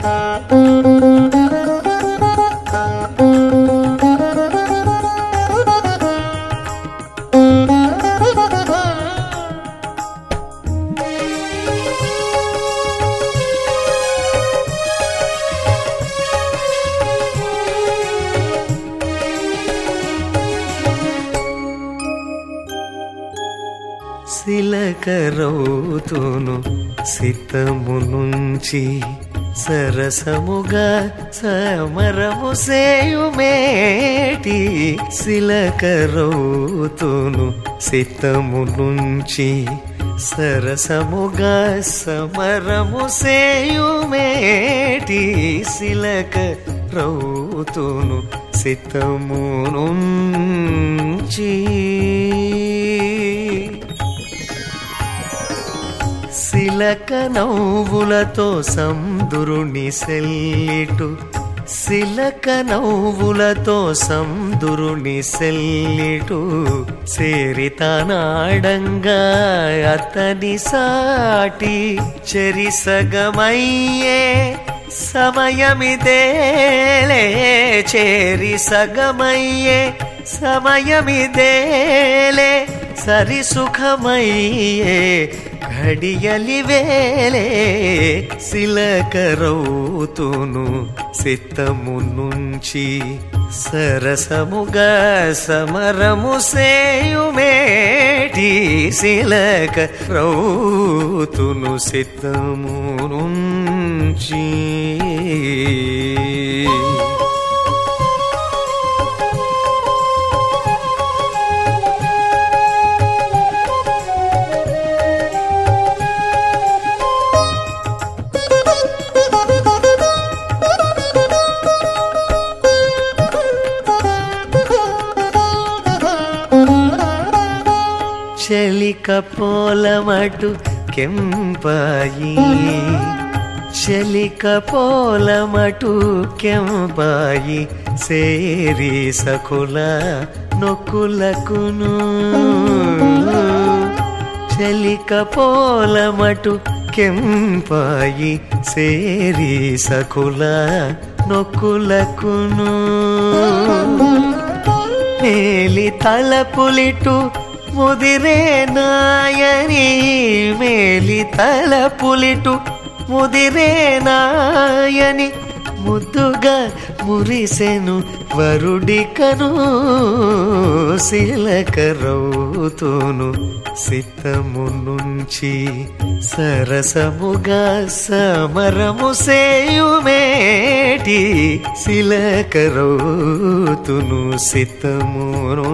శిలకరవుతును సిద్ధము నుంచి సరసముగా సమరము సేయుమేటి శిలకరవుతును సిద్ధము నుంచి సరసముగా సమరము సేయుమేటి శిలక రౌతును సిద్ధము నుంచి శిలక నవ్వులతో సందురుని సెల్లిటు శిలక నవ్వులతో సందురుని సెల్లిటు సేరితనాడంగా అతని సాటి చెరిసగమయ్యే సమయమిదేలే చేరి సగమయ్యే సమయమిదేలే సరి సుఖమయ్యే ఘడియలి వేలే శిలకరవుతును సిద్ధము నుంచి సరసముగా సమరము సేయుమేటి శిలక రౌతును సిద్ధము నుంచి చెలిక పోలమటు కెంపాయి చెలిక పోలమటు కెంపాయి సేరి సకుల నొక్కులకును చెలిక పోలమటు కెంపాయి సేరి సకుల నొక్కులకును మేలి తలపులిటు ముదిరే నాయని మేలి తలపులిటు ముదిరే నాయని ముద్దుగా మురిసెను వరుడికను శిలకరవుతును సిద్ధము నుంచి సరసముగా సమరము సేయుమేటి శిలకరవుతును సిద్ధము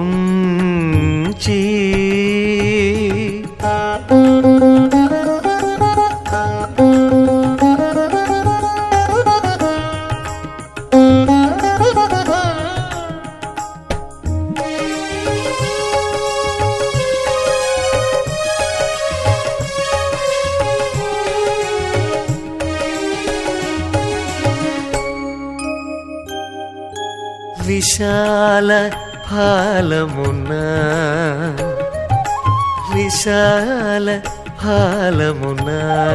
నుంచి విశాల ఫాలమున విశాల ఫాలమున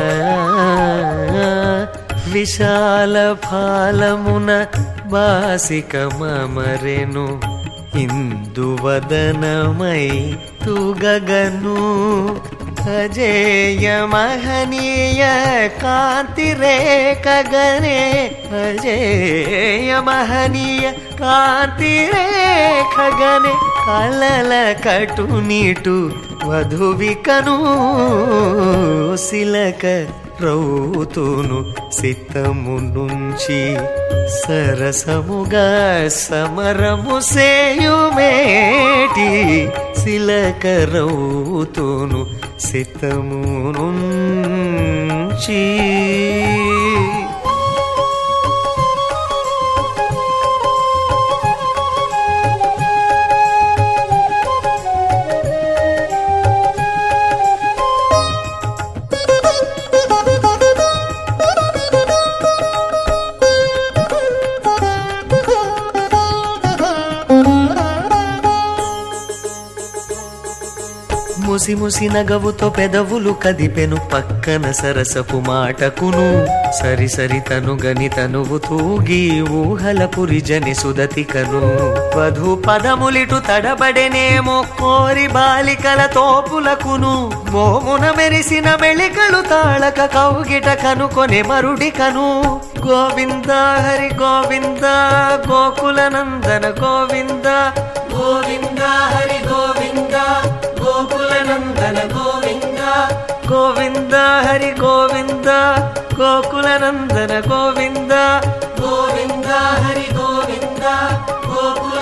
విశాల ఫాలమున బాసిక మమరెను ఇందువదనమై తుగగను అజేయ మహనీయ కాంతి రేఖగనే అజేయ మహనీయ కాంతి రేఖగనే కలల కటునిటు వధువికను శిలక రౌతును సిద్ధము నుంచి సరసముగా సమరము సేయుమేటి శిలక రౌతును సిద్ధము నుంచి ముసి ముసి నగవుతో పెదవులు కదిపెను పక్కన సరసపు మాటకును సరి సరి తను గని తనువు తూగి ఊహల పురిజని సుదతికను వధు పదములిటు తడబడెనేమో కోరి బాలికల తోపులకును మోమున మెరిసిన మెళికలు తాళక కౌగిట కనుకొనే మరుడికను గోవింద హరి గోవింద గోకుల నందన గోవింద గోవింద హరి గోవింద గోకుల నందన గోవింద గోవింద హరి గోవింద గోకుల నందన గోవింద గోవింద హరి గోవింద గోకుల